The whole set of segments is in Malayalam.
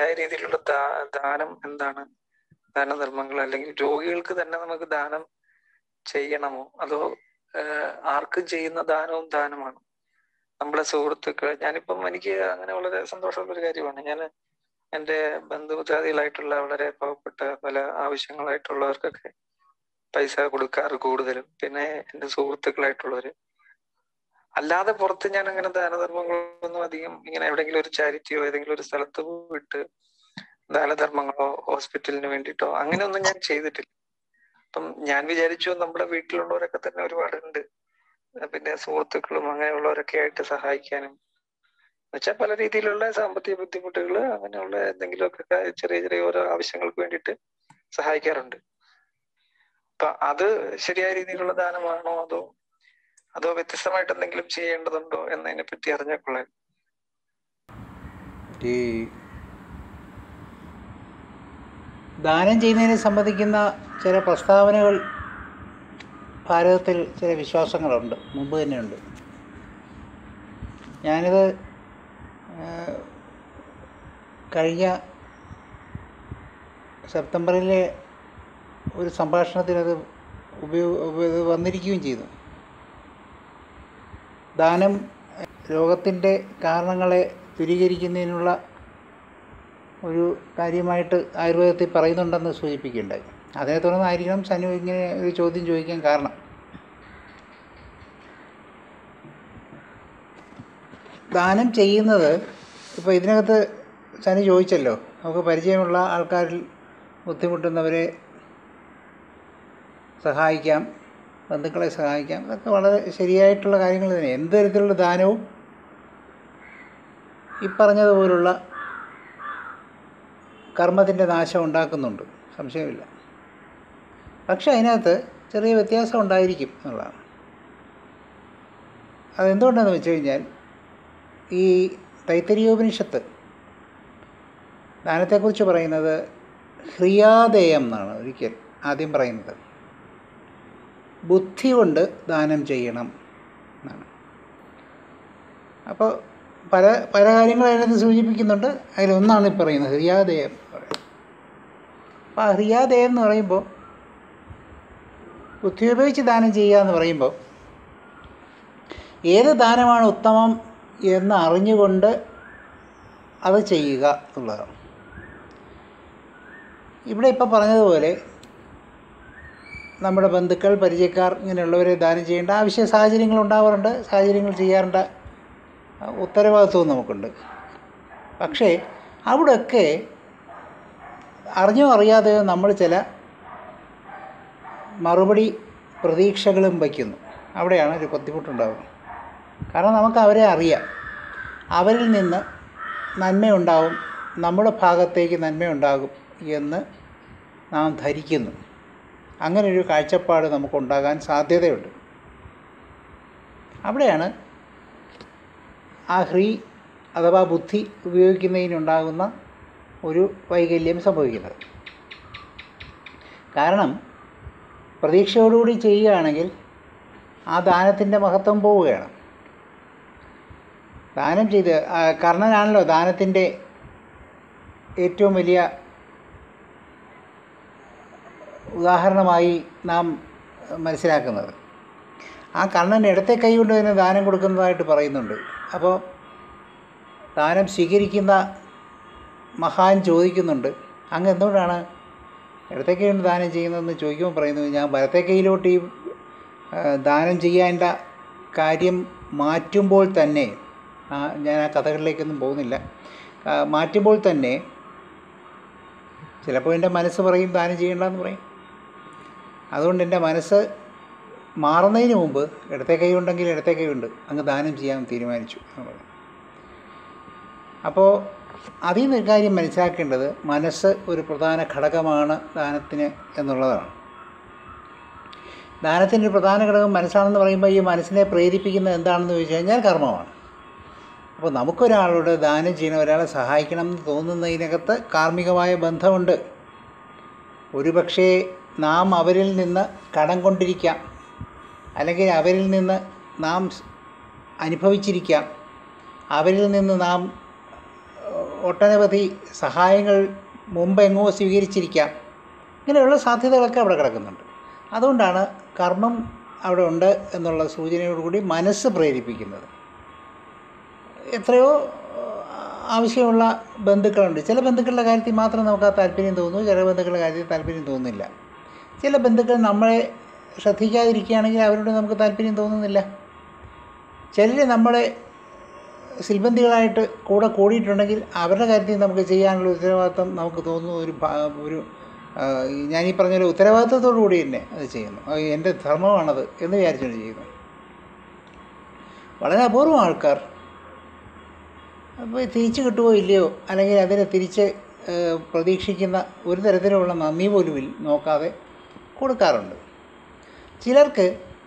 ശരിയായ രീതിയിലുള്ള ദാ- ദാനം എന്താണ് ദാനധർമ്മങ്ങൾ അല്ലെങ്കിൽ രോഗികൾക്ക് തന്നെ നമുക്ക് ദാനം ചെയ്യണമോ അതോ ആഹ് ആർക്കും ചെയ്യുന്ന ദാനവും ദാനമാണ് നമ്മുടെ സുഹൃത്തുക്കൾ ഞാനിപ്പം എനിക്ക് അങ്ങനെ വളരെ സന്തോഷമുള്ള ഒരു കാര്യമാണ് ഞാൻ എൻ്റെ ബന്ധുമിത്രാദികളായിട്ടുള്ള വളരെ പാവപ്പെട്ട പല ആവശ്യങ്ങളായിട്ടുള്ളവർക്കൊക്കെ പൈസ കൊടുക്കാറ് കൂടുതലും പിന്നെ എൻ്റെ സുഹൃത്തുക്കളായിട്ടുള്ളവര് അല്ലാതെ പുറത്ത് ഞാൻ അങ്ങനെ ദാനധർമ്മങ്ങളൊന്നും അധികം ഇങ്ങനെ എവിടെയെങ്കിലും ഒരു ചാരിറ്റിയോ ഏതെങ്കിലും ഒരു സ്ഥലത്ത് പോയിട്ട് ദാനധർമ്മങ്ങളോ ഹോസ്പിറ്റലിന് വേണ്ടിയിട്ടോ അങ്ങനെയൊന്നും ഞാൻ ചെയ്തിട്ടില്ല അപ്പം ഞാൻ വിചാരിച്ചു നമ്മുടെ വീട്ടിലുള്ളവരൊക്കെ തന്നെ ഒരുപാടുണ്ട് പിന്നെ സുഹൃത്തുക്കളും അങ്ങനെയുള്ളവരൊക്കെ ആയിട്ട് സഹായിക്കാനും എന്നുവെച്ചാൽ പല രീതിയിലുള്ള സാമ്പത്തിക ബുദ്ധിമുട്ടുകൾ അങ്ങനെയുള്ള എന്തെങ്കിലുമൊക്കെ കാ- ചെറിയ ചെറിയ ഓരോ ആവശ്യങ്ങൾക്ക് വേണ്ടിയിട്ട് സഹായിക്കാറുണ്ട് അപ്പൊ അത് ശരിയായ രീതിയിലുള്ള ദാനമാണോ അതോ അതോ വ്യത്യസ്തമായിട്ട് എന്തെങ്കിലും ചെയ്യേണ്ടതുണ്ടോ എന്നതിനെ പറ്റി അറിഞ്ഞാൽ കൊള്ളാം ഈ ദാനം ചെയ്യുന്നതിനെ സംബന്ധിക്കുന്ന ചില പ്രസ്താവനകൾ ഭാരതത്തിൽ ചില വിശ്വാസങ്ങളുണ്ട് മുമ്പ് തന്നെയുണ്ട് ഞാനിത് ആ, കഴിഞ്ഞ സെപ്റ്റംബറിലെ ഒരു സംഭാഷണത്തിനത് ഉപയോഗ ഇത് വന്നിരിക്കുകയും ചെയ്തു ദാനം രോഗത്തിൻ്റെ കാരണങ്ങളെ ദൂരീകരിക്കുന്നതിനുള്ള ഒരു കാര്യമായിട്ട് ആയുർവേദത്തിൽ പറയുന്നുണ്ടെന്ന് സൂചിപ്പിക്കുകയുണ്ടായി അതിനെ തുടർന്നായിരിക്കണം സനു ഇങ്ങനെ ഒരു ചോദ്യം ചോദിക്കാൻ കാരണം ദാനം ചെയ്യുന്നത് ഇപ്പോൾ ഇതിനകത്ത് സനു ചോദിച്ചല്ലോ നമുക്ക് പരിചയമുള്ള ആൾക്കാരിൽ ബുദ്ധിമുട്ടുന്നവരെ സഹായിക്കാം ബന്ധുക്കളെ സഹായിക്കാം അതൊക്കെ വളരെ ശരിയായിട്ടുള്ള കാര്യങ്ങൾ തന്നെ എന്ത് തരത്തിലുള്ള ദാനവും ഈ പറഞ്ഞതുപോലുള്ള കർമ്മത്തിൻ്റെ നാശം ഉണ്ടാക്കുന്നുണ്ട് സംശയമില്ല പക്ഷെ അതിനകത്ത് ചെറിയ വ്യത്യാസം ഉണ്ടായിരിക്കും എന്നുള്ളതാണ് അതെന്തുകൊണ്ടാണെന്ന് വെച്ച് കഴിഞ്ഞാൽ ഈ തൈത്തരീയോപനിഷത്ത് ദാനത്തെക്കുറിച്ച് പറയുന്നത് ഹ്രിയാദേയം എന്നാണ് ഒരിക്കൽ ആദ്യം പറയുന്നത് ബുദ്ധി കൊണ്ട് ദാനം ചെയ്യണം എന്നാണ് അപ്പോൾ പല പല കാര്യങ്ങൾ അതിനകത്ത് സൂചിപ്പിക്കുന്നുണ്ട് അതിലൊന്നാണ് ഈ പറയുന്നത് ഹ്രിയാദേയം എന്ന് പറയുന്നത് അപ്പോൾ ആ ഹ്രിയാദേയം എന്ന് പറയുമ്പോൾ ബുദ്ധി ഉപയോഗിച്ച് ദാനം ചെയ്യുക എന്ന് പറയുമ്പോൾ ഏത് ദാനമാണ് ഉത്തമം എന്ന് അറിഞ്ഞുകൊണ്ട് അത് ചെയ്യുക എന്നുള്ളതാണ് ഇവിടെ ഇപ്പോൾ പറഞ്ഞതുപോലെ നമ്മുടെ ബന്ധുക്കൾ പരിചയക്കാർ ഇങ്ങനെയുള്ളവരെ ദാനം ചെയ്യേണ്ട ആവശ്യ സാഹചര്യങ്ങൾ ഉണ്ടാവാറുണ്ട് സാഹചര്യങ്ങൾ ചെയ്യാറുണ്ട് ഉത്തരവാദിത്വവും നമുക്കുണ്ട് പക്ഷേ അവിടെയൊക്കെ അറിഞ്ഞോ അറിയാതെയോ നമ്മൾ ചില മറുപടി പ്രതീക്ഷകളും വയ്ക്കുന്നു അവിടെയാണ് ഒരു ബുദ്ധിമുട്ടുണ്ടാകുന്നത് കാരണം നമുക്ക് അവരെ അറിയാം അവരിൽ നിന്ന് നന്മയുണ്ടാവും നമ്മുടെ ഭാഗത്തേക്ക് നന്മയുണ്ടാകും എന്ന് നാം ധരിക്കുന്നു അങ്ങനെ ഒരു കാഴ്ചപ്പാട് നമുക്കുണ്ടാകാൻ സാധ്യതയുണ്ട് അവിടെയാണ് ആ ഹ്രീ അഥവാ ബുദ്ധി ഉപയോഗിക്കുന്നതിനുണ്ടാകുന്ന ഒരു വൈകല്യം സംഭവിക്കുന്നത് കാരണം പ്രതീക്ഷയോടുകൂടി ചെയ്യുകയാണെങ്കിൽ ആ ദാനത്തിൻ്റെ മഹത്വം പോവുകയാണ് ദാനം ചെയ്ത് ആ, കർണനാണല്ലോ ദാനത്തിൻ്റെ ഏറ്റവും വലിയ ഉദാഹരണമായി നാം മനസ്സിലാക്കുന്നത് ആ കർണൻ ഇടത്തെ കൈ കൊണ്ട് തന്നെ ദാനം കൊടുക്കുന്നതായിട്ട് പറയുന്നുണ്ട് അപ്പോൾ ദാനം സ്വീകരിക്കുന്ന മഹാൻ ചോദിക്കുന്നുണ്ട് അങ്ങ് എന്തുകൊണ്ടാണ് ഇടത്തെ കൈ കൊണ്ട് ദാനം ചെയ്യുന്നതെന്ന് ചോദിക്കുമ്പോൾ പറയുന്നത് ഞാൻ വലത്തെ കൈയിലോട്ട് ഈ ആ, ദാനം ചെയ്യേണ്ട കാര്യം മാറ്റുമ്പോൾ തന്നെ ആ, ഞാൻ ആ കഥകളിലേക്കൊന്നും പോകുന്നില്ല ആ, മാറ്റുമ്പോൾ തന്നെ ചിലപ്പോൾ എൻ്റെ മനസ്സ് പറയും ദാനം ചെയ്യണ്ടെന്ന് പറയും അതുകൊണ്ട് എൻ്റെ മനസ്സ് മാറുന്നതിന് മുമ്പ് ഇടത്തെ കൈ ഉണ്ടെങ്കിൽ ഇടത്തെ കൈ ഉണ്ട് അങ്ങ് ദാനം ചെയ്യാൻ തീരുമാനിച്ചു എന്നുള്ളത് അപ്പോൾ അതിൽ നിന്ന് ഒരു കാര്യം മനസ്സിലാക്കേണ്ടത് മനസ്സ് ഒരു പ്രധാന ഘടകമാണ് ദാനത്തിന് എന്നുള്ളതാണ് ദാനത്തിൻ്റെ ഒരു പ്രധാന ഘടകം മനസ്സാണെന്ന് പറയുമ്പോൾ ഈ മനസ്സിനെ പ്രേരിപ്പിക്കുന്നത് എന്താണെന്ന് ചോദിച്ചു കഴിഞ്ഞാൽ കർമ്മമാണ് അപ്പോൾ നമുക്കൊരാളോട് ദാനം ചെയ്യണം ഒരാളെ സഹായിക്കണം എന്ന് തോന്നുന്നതിനകത്ത് കാർമ്മികമായ ബന്ധമുണ്ട് ഒരുപക്ഷേ നാം അവരിൽ നിന്ന് കടം കൊണ്ടിരിക്കാം അല്ലെങ്കിൽ അവരിൽ നിന്ന് നാം സ് അനുഭവിച്ചിരിക്കാം അവരിൽ നിന്ന് നാം ഏഹ്, ഒട്ടനവധി സഹായങ്ങൾ മുമ്പെങ്ങോ സ്വീകരിച്ചിരിക്കാം ഇങ്ങനെയുള്ള സാധ്യതകളൊക്കെ അവിടെ കിടക്കുന്നുണ്ട് അതുകൊണ്ടാണ് കർമ്മം അവിടെ ഉണ്ട് എന്നുള്ള സൂചനയോടുകൂടി മനസ്സ് പ്രേരിപ്പിക്കുന്നത് എത്രയോ ആവശ്യമുള്ള ബന്ധുക്കളുണ്ട് ചില ബന്ധുക്കളുടെ കാര്യത്തിൽ മാത്രം നമുക്ക് ആ താല്പര്യം തോന്നുന്നു ചില ബന്ധുക്കളുടെ കാര്യത്തിൽ താല്പര്യം തോന്നുന്നില്ല ചില ബന്ധുക്കൾ നമ്മളെ ശ്രദ്ധിക്കാതിരിക്കുകയാണെങ്കിൽ അവരോട് നമുക്ക് താല്പര്യം തോന്നുന്നില്ല ചിലർ നമ്മളെ സിൽബന്ധികളായിട്ട് കൂടെ കൂടിയിട്ടുണ്ടെങ്കിൽ അവരുടെ കാര്യത്തിൽ നമുക്ക് ചെയ്യാനുള്ള ഉത്തരവാദിത്വം നമുക്ക് തോന്നുന്നു ഒരു ഭാ- ഒരു ആ, ഞാൻ ഈ പറഞ്ഞ പോലെ ഉത്തരവാദിത്വത്തോടു കൂടി തന്നെ അത് ചെയ്യുന്നു അത് എൻ്റെ ധർമ്മമാണത് എന്ന് വിചാരിച്ചുകൊണ്ട് ചെയ്യുന്നു വളരെ അപൂർവം ആൾക്കാർ അപ്പോൾ തിരിച്ചു കിട്ടുമോ ഇല്ലയോ അല്ലെങ്കിൽ അതിനെ തിരിച്ച് ഏഹ്, പ്രതീക്ഷിക്കുന്ന ഒരു തരത്തിലുള്ള നന്ദി പോലും ഇൽ- നോക്കാതെ കൊടുക്കാറുണ്ട് ചിലർക്ക്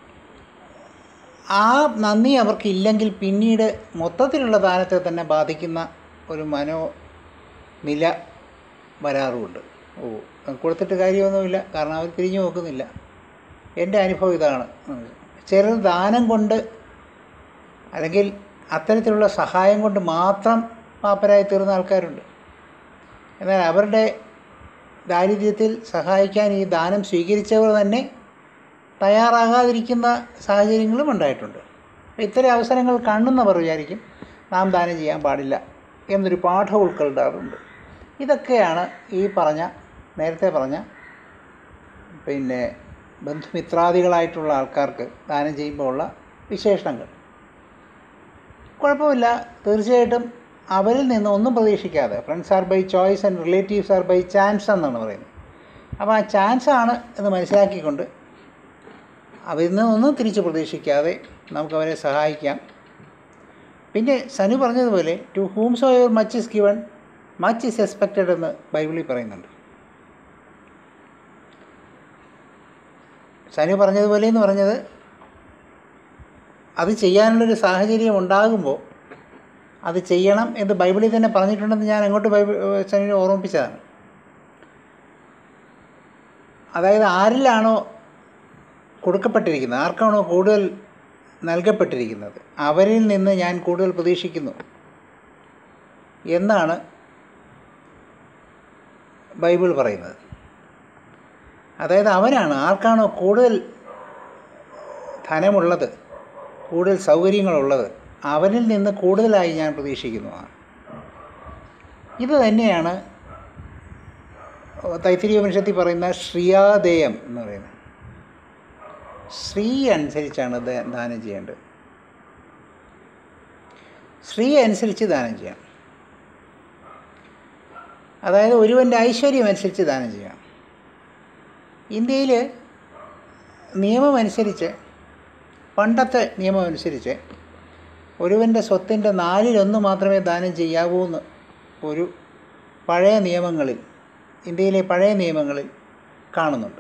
ആ നന്ദി അവർക്കില്ലെങ്കിൽ പിന്നീട് മൊത്തത്തിലുള്ള ദാനത്തെ തന്നെ ബാധിക്കുന്ന ഒരു മനോനില വരാറുമുണ്ട് ഓ കൊടുത്തിട്ട് കാര്യമൊന്നുമില്ല കാരണം അവർ തിരിഞ്ഞു നോക്കുന്നില്ല എൻ്റെ അനുഭവം ഇതാണ് ചിലർ ദാനം കൊണ്ട് അല്ലെങ്കിൽ അത്തരത്തിലുള്ള സഹായം കൊണ്ട് മാത്രം പാപ്പരായി തീർന്ന ആൾക്കാരുണ്ട് എന്നാൽ അവരുടെ ദാരിദ്ര്യത്തിൽ സഹായിക്കാൻ ഈ ദാനം സ്വീകരിച്ചവർ തന്നെ തയ്യാറാകാതിരിക്കുന്ന സാഹചര്യങ്ങളും ഉണ്ടായിട്ടുണ്ട് അപ്പോൾ ഇത്തരം അവസരങ്ങൾ കാണുന്നവർ വിചാരിക്കും നാം ദാനം ചെയ്യാൻ പാടില്ല എന്നൊരു പാഠം ഉൾക്കൊള്ളാറുണ്ട് ഇതൊക്കെയാണ് ഈ പറഞ്ഞ നേരത്തെ പറഞ്ഞ പിന്നെ ബന്ധുമിത്രാദികളായിട്ടുള്ള ആൾക്കാർക്ക് ദാനം ചെയ്യുമ്പോൾ ഉള്ള വിശേഷണങ്ങൾ കുഴപ്പമില്ല തീർച്ചയായിട്ടും അവരിൽ നിന്ന് ഒന്നും പ്രതീക്ഷിക്കാതെ friends are by choice and relatives are by chance എന്നാണ് പറയുന്നത് അപ്പോൾ ആ ചാൻസ് ആണ് എന്ന് മനസ്സിലാക്കിക്കൊണ്ട് അവരിൽ നിന്നൊന്നും തിരിച്ച് പ്രതീക്ഷിക്കാതെ നമുക്കവരെ സഹായിക്കാം പിന്നെ സനു പറഞ്ഞതുപോലെ to whom so your much is given much is expected എന്ന് ബൈബിളിൽ പറയുന്നുണ്ട് സനു പറഞ്ഞതുപോലെ എന്ന് പറഞ്ഞത് അത് ചെയ്യാനുള്ളൊരു സാഹചര്യം ഉണ്ടാകുമ്പോൾ അത് ചെയ്യണം എന്ന് ബൈബിളിൽ തന്നെ പറഞ്ഞിട്ടുണ്ടെന്ന് ഞാൻ അങ്ങോട്ട് ബൈബിൾ സനുവിനെ ഓർമ്മിപ്പിച്ചതാണ് അതായത് ആരിലാണോ കൊടുക്കപ്പെട്ടിരിക്കുന്നത് ആർക്കാണോ കൂടുതൽ നൽകപ്പെട്ടിരിക്കുന്നത് അവരിൽ നിന്ന് ഞാൻ കൂടുതൽ പ്രതീക്ഷിക്കുന്നു എന്നാണ് ബൈബിൾ പറയുന്നത് അതായത് അവനാണ് ആർക്കാണോ കൂടുതൽ ധനമുള്ളത് കൂടുതൽ സൗകര്യങ്ങളുള്ളത് അവനിൽ നിന്ന് കൂടുതലായി ഞാൻ പ്രതീക്ഷിക്കുന്നതാണ് ഇത് തന്നെയാണ് തൈത്തിരി ഉപനിഷത്തിൽ പറയുന്ന ശ്രിയാദേയം എന്ന് പറയുന്നത് സ്ത്രീ അനുസരിച്ചാണ് ദ- ദാനം ചെയ്യേണ്ടത് സ്ത്രീ അനുസരിച്ച് ദാനം ചെയ്യാം അതായത് ഒരുവൻ്റെ ഐശ്വര്യം അനുസരിച്ച് ദാനം ചെയ്യാം ഇന്ത്യയിൽ നിയമമനുസരിച്ച് പണ്ടത്തെ നിയമമനുസരിച്ച് ഒരുവൻ്റെ സ്വത്തിൻ്റെ നാലിലൊന്ന് മാത്രമേ ദാനം ചെയ്യാവൂ എന്ന് ഒരു പഴയ നിയമങ്ങളിൽ ഇന്ത്യയിലെ പഴയ നിയമങ്ങളിൽ കാണുന്നുണ്ട്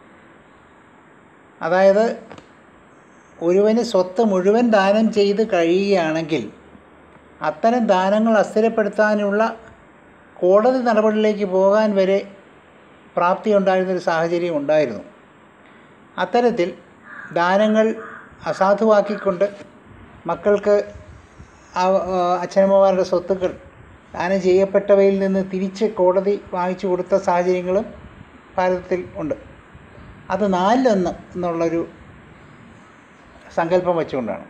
അതായത് ഒരുവന് സ്വത്ത് മുഴുവൻ ദാനം ചെയ്ത് കഴിയുകയാണെങ്കിൽ അത്തരം ദാനങ്ങൾ അസ്ഥിരപ്പെടുത്താനുള്ള കോടതി നടപടിയിലേക്ക് പോകാൻ വരെ പ്രാപ്തി ഉണ്ടായിരുന്നൊരു സാഹചര്യം ഉണ്ടായിരുന്നു അത്തരത്തിൽ ദാനങ്ങൾ അസാധുവാക്കിക്കൊണ്ട് മക്കൾക്ക് ആ- ആ അച്ഛനമ്മമാരുടെ സ്വത്തുക്കൾ ദാനം ചെയ്യപ്പെട്ടവയിൽ നിന്ന് തിരിച്ച് കോടതി വാങ്ങിച്ചു കൊടുത്ത സാഹചര്യങ്ങളും ഭാരതത്തിൽ ഉണ്ട് അത് നാലിലൊന്ന് എന്നുള്ളൊരു സങ്കല്പം വെച്ചുകൊണ്ടാണ്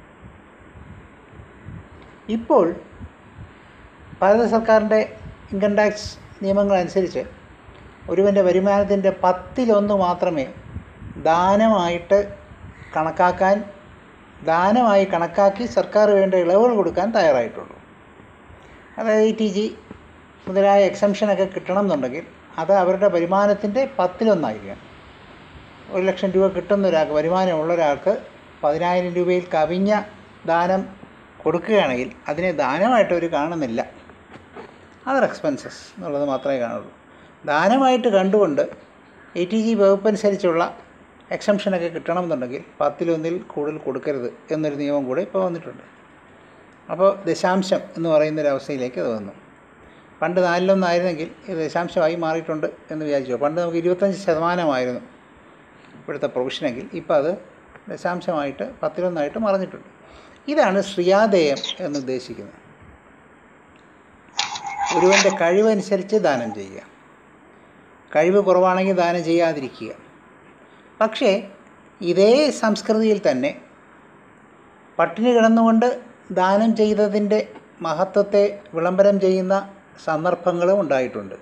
ഇപ്പോൾ ഭാരത സർക്കാരിൻ്റെ ഇൻകം ടാക്സ് നിയമങ്ങളനുസരിച്ച് ഒരുവൻ്റെ വരുമാനത്തിൻ്റെ പത്തിലൊന്ന് മാത്രമേ ദാനമായിട്ട് കണക്കാക്കാൻ ദാനമായി കണക്കാക്കി സർക്കാർ വേണ്ട ഇളവുകൾ കൊടുക്കാൻ തയ്യാറായിട്ടുള്ളൂ അതായത് ഈ ടി ജി മുതലായ എക്സംഷനൊക്കെ കിട്ടണം എന്നുണ്ടെങ്കിൽ അത് അവരുടെ വരുമാനത്തിൻ്റെ പത്തിലൊന്നായിരിക്കണം ഒരു ലക്ഷം രൂപ കിട്ടുന്ന ഒരാൾക്ക് വരുമാനമുള്ള ഒരാൾക്ക് പതിനായിരം രൂപയിൽ കവിഞ്ഞ ദാനം കൊടുക്കുകയാണെങ്കിൽ അതിനെ ദാനമായിട്ട് അവർ കാണുന്നില്ല അതർ എക്സ്പെൻസസ് എന്നുള്ളത് മാത്രമേ കാണുള്ളൂ ദാനമായിട്ട് കണ്ടുകൊണ്ട് എ ടി ജി വകുപ്പനുസരിച്ചുള്ള എക്സംഷനൊക്കെ കിട്ടണമെന്നുണ്ടെങ്കിൽ പത്തിലൊന്നിൽ കൂടുതൽ കൊടുക്കരുത് എന്നൊരു നിയമം കൂടെ ഇപ്പോൾ വന്നിട്ടുണ്ട് അപ്പോൾ ദശാംശം എന്ന് പറയുന്നൊരവസ്ഥയിലേക്ക് അത് വന്നു പണ്ട് നാലിലൊന്നായിരുന്നെങ്കിൽ ഇത് ദശാംശമായി മാറിയിട്ടുണ്ട് എന്ന് വിചാരിച്ചു പണ്ട് നമുക്ക് ഇരുപത്തഞ്ച് ശതമാനമായിരുന്നു ഇവിടുത്തെ പ്രൊവിഷനെങ്കിൽ ഇപ്പോൾ അത് ദശാംശമായിട്ട് പത്തിലൊന്നായിട്ട് മറഞ്ഞിട്ടുണ്ട് ഇതാണ് ശ്രിയാദേയം എന്ന് ഉദ്ദേശിക്കുന്നത് ഒരുവൻ്റെ കഴിവനുസരിച്ച് ദാനം ചെയ്യുക കഴിവ് കുറവാണെങ്കിൽ ദാനം ചെയ്യാതിരിക്കുക പക്ഷേ ഇതേ സംസ്കൃതിയിൽ തന്നെ പട്ടിണി കിടന്നുകൊണ്ട് ദാനം ചെയ്തതിൻ്റെ മഹത്വത്തെ വിളംബരം ചെയ്യുന്ന സന്ദർഭങ്ങളും ഉണ്ടായിട്ടുണ്ട്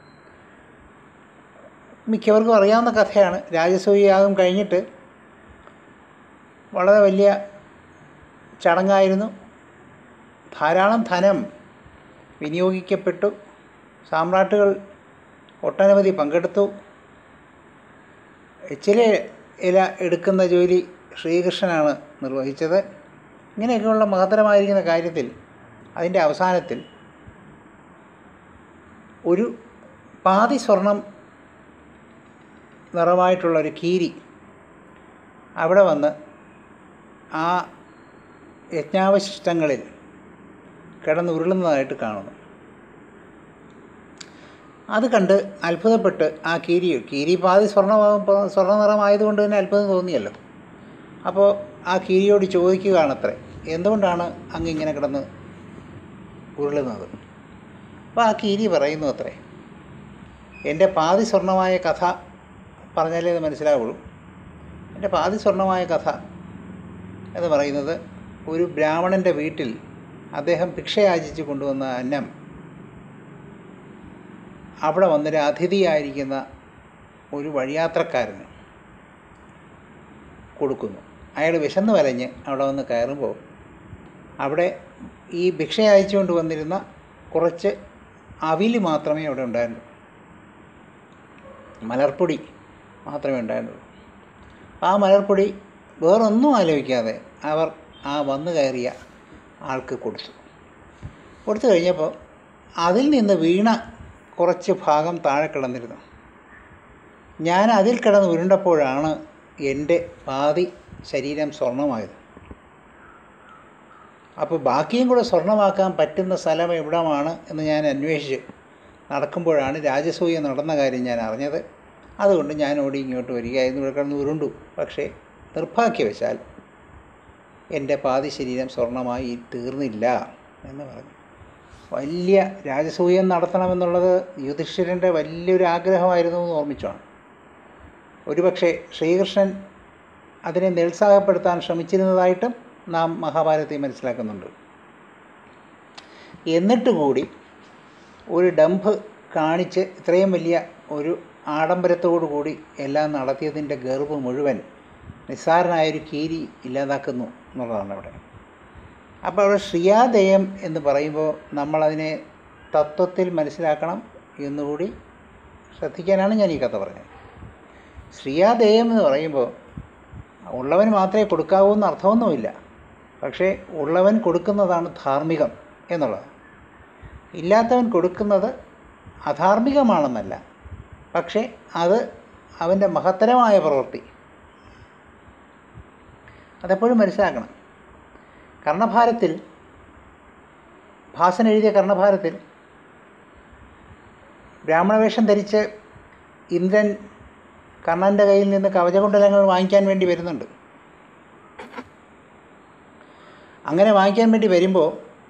മിക്കവർക്കും അറിയാവുന്ന കഥയാണ് രാജസൂയ യാഗം കഴിഞ്ഞിട്ട് വളരെ വലിയ ചടങ്ങായിരുന്നു ധാരാളം ധനം വിനിയോഗിക്കപ്പെട്ടു സാമ്രാട്ടുകൾ ഒട്ടനവധി പങ്കെടുത്തു എച്ചില ഇല എടുക്കുന്ന ജോലി ശ്രീകൃഷ്ണനാണ് നിർവഹിച്ചത് ഇങ്ങനെയൊക്കെയുള്ള മഹത്തരമായിരിക്കുന്ന കാര്യത്തിൽ അതിൻ്റെ അവസാനത്തിൽ ഒരു പാതി സ്വർണം നിറമായിട്ടുള്ള ഒരു കീരി അവിടെ വന്ന് ആ യജ്ഞാവശിഷ്ടങ്ങളിൽ കിടന്നുരുളുന്നതായിട്ട് കാണുന്നു അത് കണ്ട് അത്ഭുതപ്പെട്ട് ആ കീരി കീരി പാതി സ്വർണ്ണമാകുമ്പോൾ സ്വർണ്ണ നിറമായതുകൊണ്ട് തന്നെ അത്ഭുതം തോന്നിയല്ലോ അപ്പോൾ ആ കീരിയോട് ചോദിക്കുകയാണത്രേ എന്തുകൊണ്ടാണ് അങ്ങ് ഇങ്ങനെ കിടന്ന് ഉരുളുന്നത് അപ്പോൾ ആ കീരി പറയുന്നു അത്രേ എൻ്റെ പാതി സ്വർണ്ണമായ കഥ പറഞ്ഞാലേ അത് മനസ്സിലാവുള്ളൂ എൻ്റെ പാതി സ്വർണ്ണമായ കഥ എന്ന് പറയുന്നത് ഒരു ബ്രാഹ്മണൻ്റെ വീട്ടിൽ അദ്ദേഹം ഭിക്ഷയാചിച്ച് കൊണ്ടുവന്ന അന്നം അവിടെ വന്നൊരു അതിഥിയായിരിക്കുന്ന ഒരു വഴിയാത്രക്കാരന് കൊടുക്കുന്നു അയാൾ വിശന്ന് വലഞ്ഞ് അവിടെ വന്ന് കയറുമ്പോൾ അവിടെ ഈ ഭിക്ഷ അയച്ചുകൊണ്ട് വന്നിരുന്ന കുറച്ച് അവില് മാത്രമേ അവിടെ ഉണ്ടായിരുന്നുള്ളൂ മലർപ്പൊടി മാത്രമേ ഉണ്ടായിരുന്നുള്ളൂ ആ മലർപ്പൊടി വേറൊന്നും ആലോചിക്കാതെ അവർ ആ വന്നു കയറിയ ആൾക്ക് കൊടുത്തു കൊടുത്തു കഴിഞ്ഞപ്പോൾ അതിൽ നിന്ന് വീണ കുറച്ച് ഭാഗം താഴെ കിടന്നിരുന്നു ഞാൻ അതിൽ കിടന്ന് ഉരുണ്ടപ്പോഴാണ് എൻ്റെ പാതി ശരീരം സ്വർണ്ണമായത് അപ്പോൾ ബാക്കിയും കൂടെ സ്വർണ്ണമാക്കാൻ പറ്റുന്ന സ്ഥലം എവിടമാണ് എന്ന് ഞാൻ അന്വേഷിച്ച് നടക്കുമ്പോഴാണ് രാജസൂയ നടന്ന കാര്യം ഞാൻ അറിഞ്ഞത് അതുകൊണ്ട് ഞാൻ ഓടി ഇങ്ങോട്ട് വരികയായിരുന്നു ഇവിടെ കിടന്ന് ഉരുണ്ടു പക്ഷേ നിർഭാഗ്യവശാൽ എൻ്റെ പാതി ശരീരം സ്വർണ്ണമായി തീർന്നില്ല എന്ന് പറഞ്ഞു വലിയ രാജസൂയം നടത്തണമെന്നുള്ളത് യുധിഷ്ഠിരൻ്റെ വലിയൊരു ആഗ്രഹമായിരുന്നു എന്ന് ഓർമ്മിച്ചാണ് ഒരുപക്ഷെ ശ്രീകൃഷ്ണൻ അതിനെ നിരുത്സാഹപ്പെടുത്താൻ ശ്രമിച്ചിരുന്നതായിട്ടും നാം മഹാഭാരതത്തിൽ മനസ്സിലാക്കുന്നുണ്ട് എന്നിട്ട് കൂടി ഒരു ഡംഭ് കാണിച്ച് ഇത്രയും വലിയ ഒരു ആഡംബരത്തോടു കൂടി എല്ലാം നടത്തിയതിൻ്റെ ഗർവ് മുഴുവൻ നിസ്സാരനായൊരു കീരി ഇല്ലാതാക്കുന്നു എന്നുള്ളതാണ് അവിടെ അപ്പോൾ അവിടെ ശ്രിയാദയം എന്ന് പറയുമ്പോൾ നമ്മളതിനെ തത്വത്തിൽ മനസ്സിലാക്കണം എന്നുകൂടി ശ്രദ്ധിക്കാനാണ് ഞാൻ ഈ കഥ പറഞ്ഞത് ശ്രിയാദേയം എന്ന് പറയുമ്പോൾ ഉള്ളവൻ മാത്രമേ കൊടുക്കാവൂ എന്ന് അർത്ഥമൊന്നുമില്ല പക്ഷേ ഉള്ളവൻ കൊടുക്കുന്നതാണ് ധാർമ്മികം എന്നുള്ളത് ഇല്ലാത്തവൻ കൊടുക്കുന്നത് അധാർമികമാണെന്നല്ല പക്ഷേ അത് അവൻ്റെ മഹത്തരമായ പ്രവൃത്തി അതെപ്പോഴും മനസ്സിലാക്കണം കർണഭാരത്തിൽ ഭാസൻ എഴുതിയ കർണഭാരത്തിൽ ബ്രാഹ്മണവേഷം ധരിച്ച് ഇന്ദ്രൻ കർണൻ്റെ കയ്യിൽ നിന്ന് കവചകുണ്ടലങ്ങൾ വാങ്ങിക്കാൻ വേണ്ടി വരുന്നുണ്ട് അങ്ങനെ വാങ്ങിക്കാൻ വേണ്ടി വരുമ്പോൾ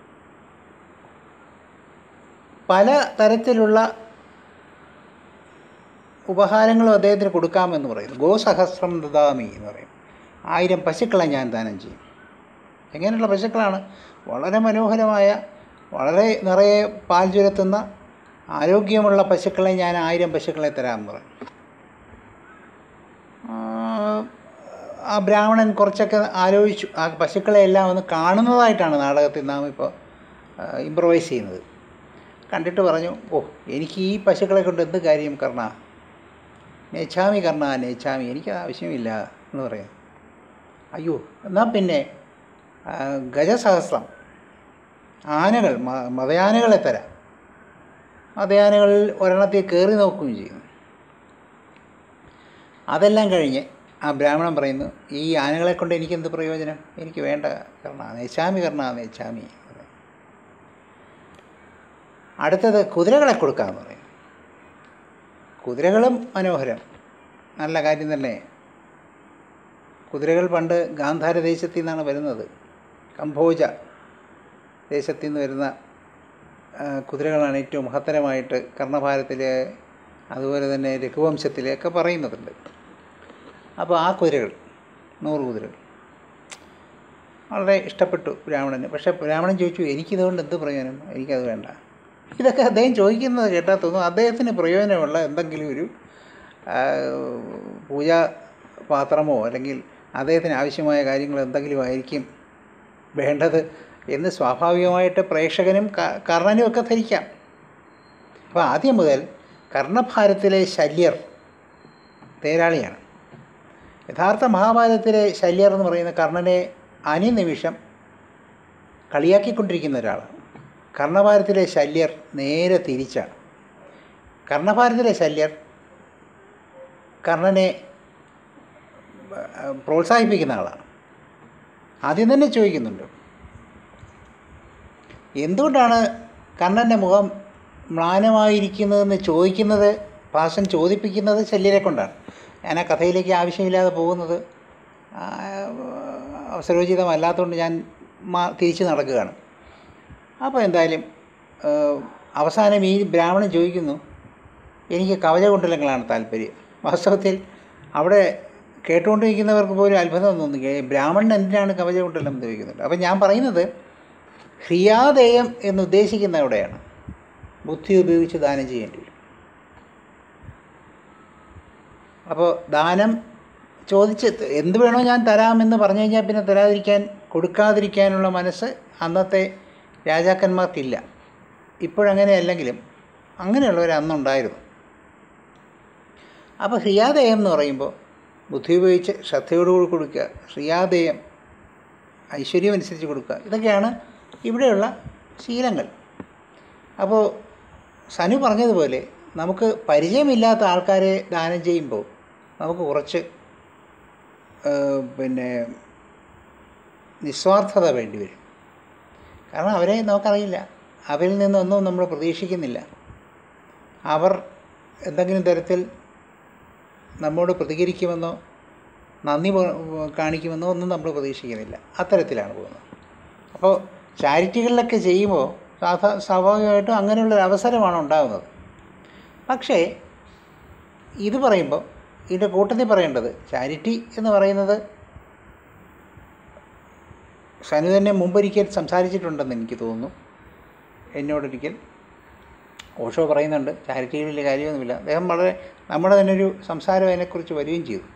പല തരത്തിലുള്ള ഉപഹാരങ്ങളും അദ്ദേഹത്തിന് കൊടുക്കാമെന്ന് പറയുന്നു ഗോസഹസ്രം ദദാമി എന്ന് പറയും ആയിരം പശുക്കളെ ഞാൻ ദാനം ചെയ്യും എങ്ങനെയുള്ള പശുക്കളാണ് വളരെ മനോഹരമായ വളരെ നിറയെ പാൽ ചുരത്തുന്ന ആരോഗ്യമുള്ള പശുക്കളെ ഞാൻ ആയിരം പശുക്കളെ തരാമെന്ന് പറയും ആ ബ്രാഹ്മണൻ കുറച്ചൊക്കെ ആലോചിച്ചു ആ പശുക്കളെ എല്ലാം ഒന്ന് കാണുന്നതായിട്ടാണ് നാടകത്തിൽ നാം ഇപ്പോൾ ഇമ്പ്രവൈസ് ചെയ്യുന്നത് കണ്ടിട്ട് പറഞ്ഞു ഓ എനിക്ക് ഈ പശുക്കളെ കൊണ്ട് എന്ത് കാര്യം കർണ നേച്ചാമി കർണ നേച്ചാമി എനിക്ക് ആവശ്യമില്ല എന്ന് പറയാം അയ്യോ എന്നാൽ പിന്നെ ഗജസഹസ്രം ആനകൾ മതയാനകളെ തരാം മതയാനകളിൽ ഒരെണ്ണത്തിൽ കയറി നോക്കുകയും ചെയ്യുന്നു അതെല്ലാം കഴിഞ്ഞ് ആ ബ്രാഹ്മണൻ പറയുന്നു ഈ ആനകളെ കൊണ്ട് എനിക്ക് എന്ത് പ്രയോജനം എനിക്ക് വേണ്ട കർണ നേച്ചാമി കർണ നേച്ചാമി അടുത്തത് കുതിരകളെ കൊടുക്കാമെന്ന് പറയും കുതിരകളും മനോഹരം നല്ല കാര്യം തന്നെ കുതിരകൾ പണ്ട് ഗാന്ധാര ദേശത്തിൽ നിന്നാണ് വരുന്നത് കംഭോജ ദേശത്തിൽ നിന്ന് വരുന്ന ആ, കുതിരകളാണ് ഏറ്റവും മഹത്തരമായിട്ട് കർണഭാരത്തിലെ അതുപോലെ തന്നെ രഘുവംശത്തിലെ ഒക്കെ പറയുന്നതുണ്ട് അപ്പോൾ ആ കുതിരകൾ നൂറ് കുതിരകൾ വളരെ ഇഷ്ടപ്പെട്ടു ബ്രാഹ്മണന് പക്ഷേ ബ്രാഹ്മണൻ ചോദിച്ചു എനിക്കിതുകൊണ്ട് എന്ത് പ്രയോജനം എനിക്കത് വേണ്ട ഇതൊക്കെ അദ്ദേഹം ചോദിക്കുന്നത് കേട്ടാൽ തോന്നും അദ്ദേഹത്തിന് പ്രയോജനമുള്ള എന്തെങ്കിലും ഒരു ആ, പൂജാ പാത്രമോ അല്ലെങ്കിൽ അദ്ദേഹത്തിന് ആവശ്യമായ കാര്യങ്ങൾ എന്തെങ്കിലും ആയിരിക്കും വേണ്ടത് എന്ന് സ്വാഭാവികമായിട്ട് പ്രേക്ഷകനും ക- കർണനും ഒക്കെ ധരിക്കാം അപ്പോൾ ആദ്യം മുതൽ കർണഭാരത്തിലെ ശല്യർ തേരാളിയാണ് യഥാർത്ഥ മഹാഭാരതത്തിലെ ശല്യർ എന്ന് പറയുന്ന കർണനെ അനിനിമിഷം കളിയാക്കിക്കൊണ്ടിരിക്കുന്ന ഒരാളാണ് കർണഭാരത്തിലെ ശല്യർ നേരെ തിരിച്ചാണ് കർണഭാരത്തിലെ ശല്യർ കർണനെ ഏഹ്, പ്രോത്സാഹിപ്പിക്കുന്ന ആളാണ് ആദ്യം തന്നെ ചോദിക്കുന്നുണ്ട് എന്തുകൊണ്ടാണ് കർണൻ്റെ മുഖം മ്ലാനമായിരിക്കുന്നതെന്ന് ചോദിക്കുന്നത് ഭാഷൻ ചോദിപ്പിക്കുന്നത് ശല്യരെ കൊണ്ടാണ് ഞാൻ ആ കഥയിലേക്ക് ആവശ്യമില്ലാതെ പോകുന്നത് ആ, അവസരോചിതമല്ലാത്തതുകൊണ്ട് ഞാൻ മാ തിരിച്ച് നടക്കുകയാണ് അപ്പോൾ എന്തായാലും ഏഹ്, അവസാനം ഈ ബ്രാഹ്മണൻ ചോദിക്കുന്നു എനിക്ക് കവചകുണ്ടലങ്ങളാണ് താല്പര്യം വാസ്തവത്തിൽ അവിടെ കേട്ടുകൊണ്ടിരിക്കുന്നവർക്ക് പോലും അത്ഭുതം തോന്നി ഏ, ബ്രാഹ്മണൻ എന്തിനാണ് കവചകുണ്ടലം എന്ന് ചോദിക്കുന്നുണ്ട് അപ്പം ഞാൻ പറയുന്നത് ഹ്രിയാദേയം എന്ന് ഉദ്ദേശിക്കുന്ന അവിടെയാണ് ബുദ്ധി ഉപയോഗിച്ച് ദാനം ചെയ്യേണ്ടി വരും അപ്പോൾ ദാനം ചോദിച്ച് എന്ത് വേണോ ഞാൻ തരാമെന്ന് പറഞ്ഞു കഴിഞ്ഞാൽ പിന്നെ തരാതിരിക്കാൻ കൊടുക്കാതിരിക്കാനുള്ള മനസ്സ് അന്നത്തെ രാജാക്കന്മാർക്കില്ല ഇപ്പോഴങ്ങനെയല്ലെങ്കിലും അങ്ങനെയുള്ളവർ അന്നുണ്ടായിരുന്നു അപ്പോൾ ഹ്രിയാദേയം എന്ന് പറയുമ്പോൾ ബുദ്ധി ഉപയോഗിച്ച് ശ്രദ്ധയോടുകൂടി കൊടുക്കുക ഹ്രിയാദേയം ഐശ്വര്യം അനുസരിച്ച് കൊടുക്കുക ഇതൊക്കെയാണ് ഇവിടെയുള്ള ശീലങ്ങൾ അപ്പോൾ സനു പറഞ്ഞതുപോലെ നമുക്ക് പരിചയമില്ലാത്ത ആൾക്കാരെ ദാനം ചെയ്യുമ്പോൾ നമുക്ക് കുറച്ച് ഏഹ്, പിന്നെ നിസ്വാർത്ഥത വേണ്ടി വരും കാരണം അവരെ നമുക്കറിയില്ല അവരിൽ നിന്നൊന്നും നമ്മൾ പ്രതീക്ഷിക്കുന്നില്ല അവർ എന്തെങ്കിലും തരത്തിൽ നമ്മോട് പ്രതികരിക്കുമെന്നോ നന്ദി പോ- കാണിക്കുമെന്നോ ഒന്നും നമ്മൾ പ്രതീക്ഷിക്കുന്നില്ല അത്തരത്തിലാണ് പോകുന്നത് അപ്പോൾ ചാരിറ്റികളിലൊക്കെ ചെയ്യുമ്പോൾ സാധാ സ്വാഭാവികമായിട്ടും അങ്ങനെയുള്ളൊരു അവസരമാണ് ഉണ്ടാകുന്നത് പക്ഷേ ഇത് പറയുമ്പോൾ ഇതിൻ്റെ കൂട്ടത്തിൽ പറയേണ്ടത് ചാരിറ്റി എന്ന് പറയുന്നത് സനു തന്നെ മുമ്പൊരിക്കൽ സംസാരിച്ചിട്ടുണ്ടെന്ന് എനിക്ക് തോന്നുന്നു എന്നോടൊരിക്കൽ ഓഷോ പറയുന്നുണ്ട് ചാരിറ്റിയിൽ വലിയ കാര്യമൊന്നുമില്ല അദ്ദേഹം വളരെ നമ്മുടെ തന്നെ ഒരു സംസാരം അതിനെക്കുറിച്ച് വരികയും ചെയ്തു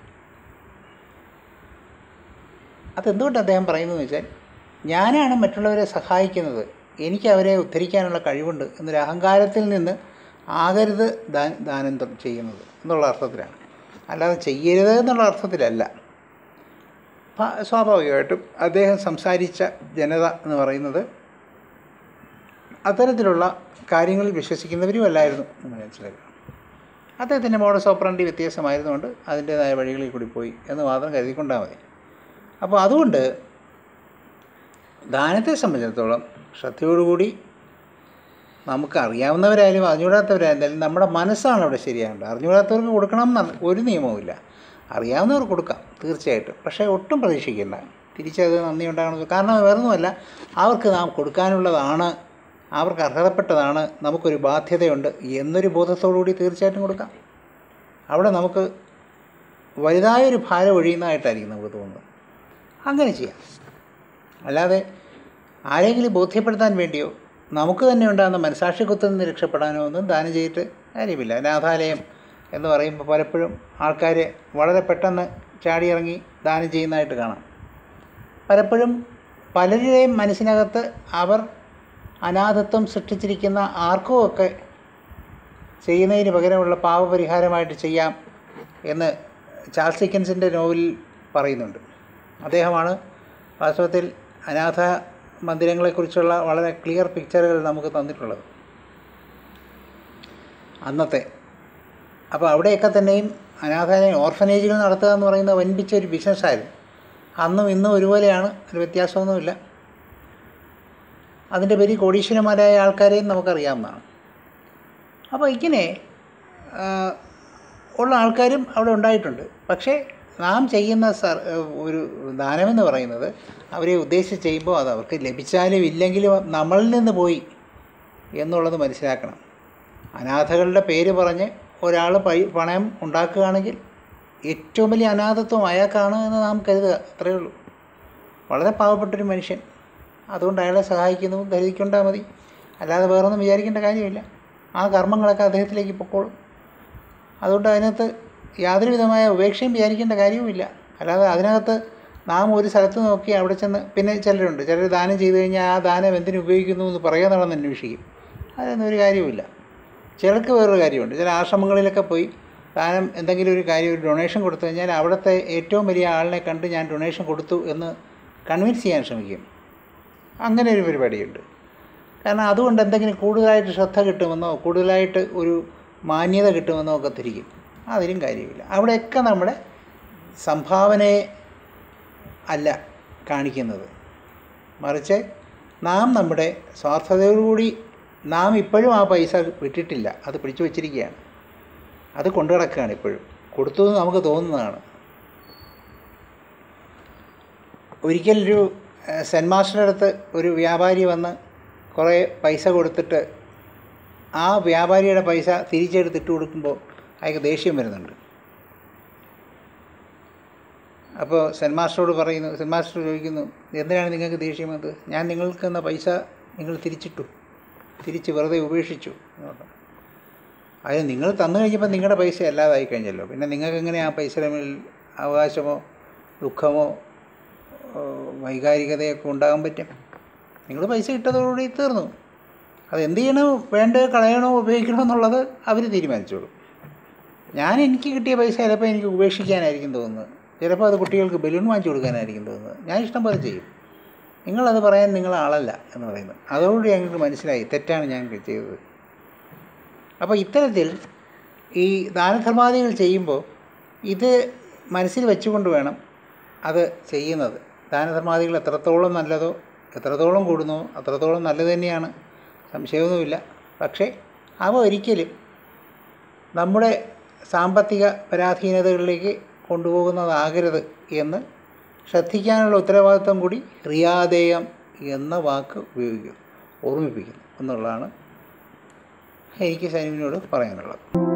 അതെന്തുകൊണ്ട് അദ്ദേഹം പറയുന്നതെന്ന് വെച്ചാൽ ഞാനാണ് മറ്റുള്ളവരെ സഹായിക്കുന്നത് എനിക്ക് അവരെ ഉദ്ധരിക്കാനുള്ള കഴിവുണ്ട് എന്നൊരു അഹങ്കാരത്തിൽ നിന്ന് ആകരുത് ദാ- ദാനം ത- ചെയ്യുന്നത് എന്നുള്ള അർത്ഥത്തിലാണ് അല്ലാതെ ചെയ്യരുത് എന്നുള്ള അർത്ഥത്തിലല്ല പ- സ്വാഭാവികമായിട്ടും അദ്ദേഹം സംസാരിച്ച ജനത എന്ന് പറയുന്നത് അത്തരത്തിലുള്ള കാര്യങ്ങളിൽ വിശ്വസിക്കുന്നവരും അല്ലായിരുന്നു എന്ന് മനസ്സിലാക്കുക അദ്ദേഹത്തിൻ്റെ മോഡസ് ഓപ്പറണ്ടി വ്യത്യാസമായിരുന്നുകൊണ്ട് അതിൻ്റേതായ വഴികളിൽ കൂടി പോയി എന്ന് മാത്രം കരുതിക്കൊണ്ടാൽ മതി അപ്പോൾ അതുകൊണ്ട് ദാനത്തെ സംബന്ധിച്ചിടത്തോളം ശ്രദ്ധയോടുകൂടി നമുക്ക് അറിയാവുന്നവരായാലും അറിഞ്ഞുകൂടാത്തവരായാലും നമ്മുടെ മനസ്സാണ് അവിടെ ശരിയാകേണ്ടത് അറിഞ്ഞുകൂടാത്തവർക്ക് കൊടുക്കണം എന്ന് ഒരു നിയമവുമില്ല അറിയാവുന്നവർക്ക് കൊടുക്കാം തീർച്ചയായിട്ടും പക്ഷേ ഒട്ടും പ്രതീക്ഷിക്കേണ്ട തിരിച്ചത് നന്ദി ഉണ്ടാകണമെന്ന് കാരണം വേറൊന്നുമല്ല അവർക്ക് നാം കൊടുക്കാനുള്ളതാണ് അവർക്ക് അർഹതപ്പെട്ടതാണ് നമുക്കൊരു ബാധ്യതയുണ്ട് എന്നൊരു ബോധത്തോടുകൂടി തീർച്ചയായിട്ടും കൊടുക്കാം അവിടെ നമുക്ക് വലുതായൊരു ഭാരം ഒഴിയുന്നതായിട്ടായിരിക്കും നമുക്ക് തോന്നുന്നത് അങ്ങനെ ചെയ്യാം അല്ലാതെ ആരെങ്കിലും ബോധ്യപ്പെടുത്താൻ വേണ്ടിയോ നമുക്ക് തന്നെ ഉണ്ടാകുന്ന മനസാക്ഷി കുത്തിൽ നിന്ന് രക്ഷപ്പെടാനോ ഒന്നും ദാനം ചെയ്തിട്ട് കാര്യമില്ല അനാഥാലയം എന്ന് പറയുമ്പോൾ പലപ്പോഴും ആൾക്കാർ വളരെ പെട്ടെന്ന് ചാടിയിറങ്ങി ദാനം ചെയ്യുന്നതായിട്ട് കാണാം പലപ്പോഴും പലരുടെയും മനസ്സിനകത്ത് അവർ അനാഥത്വം സൃഷ്ടിച്ചിരിക്കുന്ന ആർക്കുമൊക്കെ ചെയ്യുന്നതിന് പകരമുള്ള പാവപരിഹാരമായിട്ട് ചെയ്യാം എന്ന് ചാൾസ് ഡിക്കൻസിൻ്റെ നോവലിൽ പറയുന്നുണ്ട് അദ്ദേഹമാണ് വാസ്തവത്തിൽ അനാഥ മന്ദിരങ്ങളെക്കുറിച്ചുള്ള വളരെ ക്ലിയർ പിക്ചറുകൾ നമുക്ക് തന്നിട്ടുള്ളത് അന്നത്തെ അപ്പോൾ അവിടെയൊക്കെ തന്നെയും അനാഥാലയം ഓർഫനേജുകൾ നടത്തുക എന്ന് പറയുന്ന വൻപിച്ച ഒരു ബിസിനസ്സായിരുന്നു അന്നും ഇന്നും ഒരുപോലെയാണ് ഒരു വ്യത്യാസമൊന്നുമില്ല അതിൻ്റെ പേരിൽ കോടീശ്വരന്മാരായ ആൾക്കാരെയും നമുക്കറിയാവുന്നതാണ് അപ്പോൾ ഇങ്ങനെ ആ, ഉള്ള ആൾക്കാരും അവിടെ ഉണ്ടായിട്ടുണ്ട് പക്ഷേ നാം ചെയ്യുന്ന സർ ഒരു ദാനമെന്ന് പറയുന്നത് അവരെ ഉദ്ദേശിച്ച് ചെയ്യുമ്പോൾ അത് അവർക്ക് ലഭിച്ചാലും ഇല്ലെങ്കിലും നമ്മളിൽ നിന്ന് പോയി എന്നുള്ളത് മനസ്സിലാക്കണം അനാഥകളുടെ പേര് പറഞ്ഞ് ഒരാൾ പൈ പണയം ഉണ്ടാക്കുകയാണെങ്കിൽ ഏറ്റവും വലിയ അനാഥത്വം അയാൾക്കാണ് എന്ന് നാം കരുതുക അത്രയേ ഉള്ളൂ വളരെ പാവപ്പെട്ടൊരു മനുഷ്യൻ അതുകൊണ്ട് അയാളെ സഹായിക്കുന്നു ധരിക്കൊണ്ടാൽ മതി അല്ലാതെ വേറൊന്നും വിചാരിക്കേണ്ട കാര്യമില്ല ആ കർമ്മങ്ങളൊക്കെ അദ്ദേഹത്തിലേക്ക് പൊക്കോളും അതുകൊണ്ട് അതിനകത്ത് യാതൊരു വിധമായ ഉപേക്ഷയും വിചാരിക്കേണ്ട കാര്യവുമില്ല അല്ലാതെ അതിനകത്ത് നാം ഒരു സ്ഥലത്ത് നോക്കി അവിടെ ചെന്ന് പിന്നെ ചിലരുണ്ട് ചിലർ ദാനം ചെയ്തു കഴിഞ്ഞാൽ ആ ദാനം എന്തിനു ഉപയോഗിക്കുന്നു എന്ന് പറയാൻ നടന്ന് അന്വേഷിക്കും അതൊന്നും ഒരു കാര്യവുമില്ല ചിലർക്ക് വേറൊരു കാര്യമുണ്ട് ചില ആശ്രമങ്ങളിലൊക്കെ പോയി ദാനം എന്തെങ്കിലും ഒരു കാര്യം ഒരു ഡൊണേഷൻ കൊടുത്തു കഴിഞ്ഞാൽ അവിടുത്തെ ഏറ്റവും വലിയ ആളിനെ കണ്ട് ഞാൻ ഡൊണേഷൻ കൊടുത്തു എന്ന് കൺവിൻസ് ചെയ്യാൻ ശ്രമിക്കും അങ്ങനെ ഒരു പരിപാടിയുണ്ട് കാരണം അതുകൊണ്ട് എന്തെങ്കിലും കൂടുതലായിട്ട് ശ്രദ്ധ കിട്ടുമെന്നോ കൂടുതലായിട്ട് ഒരു മാന്യത കിട്ടുമെന്നോ ഒക്കെ തിരിക്കും അതിലും കാര്യമില്ല അവിടെയൊക്കെ നമ്മുടെ സംഭാവനയെ അല്ല കാണിക്കുന്നത് മറിച്ച് നാം നമ്മുടെ സ്വാർത്ഥതയോടുകൂടി നാം ഇപ്പോഴും ആ പൈസ വിട്ടിട്ടില്ല അത് പിടിച്ചു വച്ചിരിക്കുകയാണ് അത് കൊണ്ടു കിടക്കുകയാണ് ഇപ്പോഴും കൊടുത്തു എന്ന് നമുക്ക് തോന്നുന്നതാണ് ഒരിക്കലൊരു ഏഹ്, സെൻറ്റ് മാസ്റ്ററുടെ അടുത്ത് ഒരു വ്യാപാരി വന്ന് കുറേ പൈസ കൊടുത്തിട്ട് ആ വ്യാപാരിയുടെ പൈസ തിരിച്ചെടുത്തിട്ട് കൊടുക്കുമ്പോൾ അയാൾക്ക് ദേഷ്യം വരുന്നുണ്ട് അപ്പോൾ സെൻറ്റ് മാസ്റ്ററോട് പറയുന്നു സെൻറ്റ് മാസ്റ്റർ ചോദിക്കുന്നു എന്തിനാണ് നിങ്ങൾക്ക് ദേഷ്യം വന്നത് ഞാൻ നിങ്ങൾക്ക് തന്ന പൈസ നിങ്ങൾ തിരിച്ചിട്ടു തിരിച്ച് വെറുതെ ഉപേക്ഷിച്ചു എന്ന് പറഞ്ഞു. അത് നിങ്ങൾ തന്നു കഴിഞ്ഞപ്പോൾ നിങ്ങളുടെ പൈസ അല്ലാതായി കഴിഞ്ഞല്ലോ പിന്നെ നിങ്ങൾക്ക് എങ്ങനെ ആ പൈസയുടെ മേൽ അവകാശമോ ദുഃഖമോ ഓ, വൈകാരികതയൊക്കെ ഉണ്ടാകാൻ പറ്റും നിങ്ങൾ പൈസ ഇട്ടതോടുകൂടി തീർന്നു അത് എന്ത് ചെയ്യണോ വേണ്ടത് കളയണോ ഉപയോഗിക്കണോ എന്നുള്ളത് അവർ തീരുമാനിച്ചോളും ഞാൻ എനിക്ക് കിട്ടിയ പൈസ ചിലപ്പോൾ എനിക്ക് ഉപേക്ഷിക്കാനായിരിക്കും തോന്നുന്നത് ചിലപ്പോൾ അത് കുട്ടികൾക്ക് ബലൂൺ വാങ്ങിച്ചു കൊടുക്കാനായിരിക്കും തോന്നുന്നത് ഞാൻ ഇഷ്ടം പോലെ ചെയ്യും നിങ്ങളത് പറയാൻ നിങ്ങൾ ആളല്ല എന്ന് പറയുന്നത് അതോടുകൂടി ഞങ്ങൾക്ക് മനസ്സിലായി തെറ്റാണ് ഞാൻ ചെയ്തത് അപ്പോൾ ഇത്തരത്തിൽ ഈ ദാനധർമാദികൾ ചെയ്യുമ്പോൾ ഇത് മനസ്സിൽ വെച്ചുകൊണ്ട് വേണം അത് ചെയ്യുന്നത് ദാനധർമാദികൾ എത്രത്തോളം നല്ലതോ എത്രത്തോളം കൂടുന്നോ അത്രത്തോളം നല്ലത് തന്നെയാണ് സംശയമൊന്നുമില്ല പക്ഷേ അവ ഒരിക്കലും നമ്മുടെ സാമ്പത്തിക പരാധീനതകളിലേക്ക് കൊണ്ടുപോകുന്നതാകരുത് എന്ന് ശ്രദ്ധിക്കാനുള്ള ഉത്തരവാദിത്വം കൂടി റിയാദേയം എന്ന വാക്ക് ഉപയോഗിക്കുന്നു ഓർമ്മിപ്പിക്കുന്നു എന്നുള്ളതാണ് എനിക്ക് സൈനുവിനോട് പറയാനുള്ളത്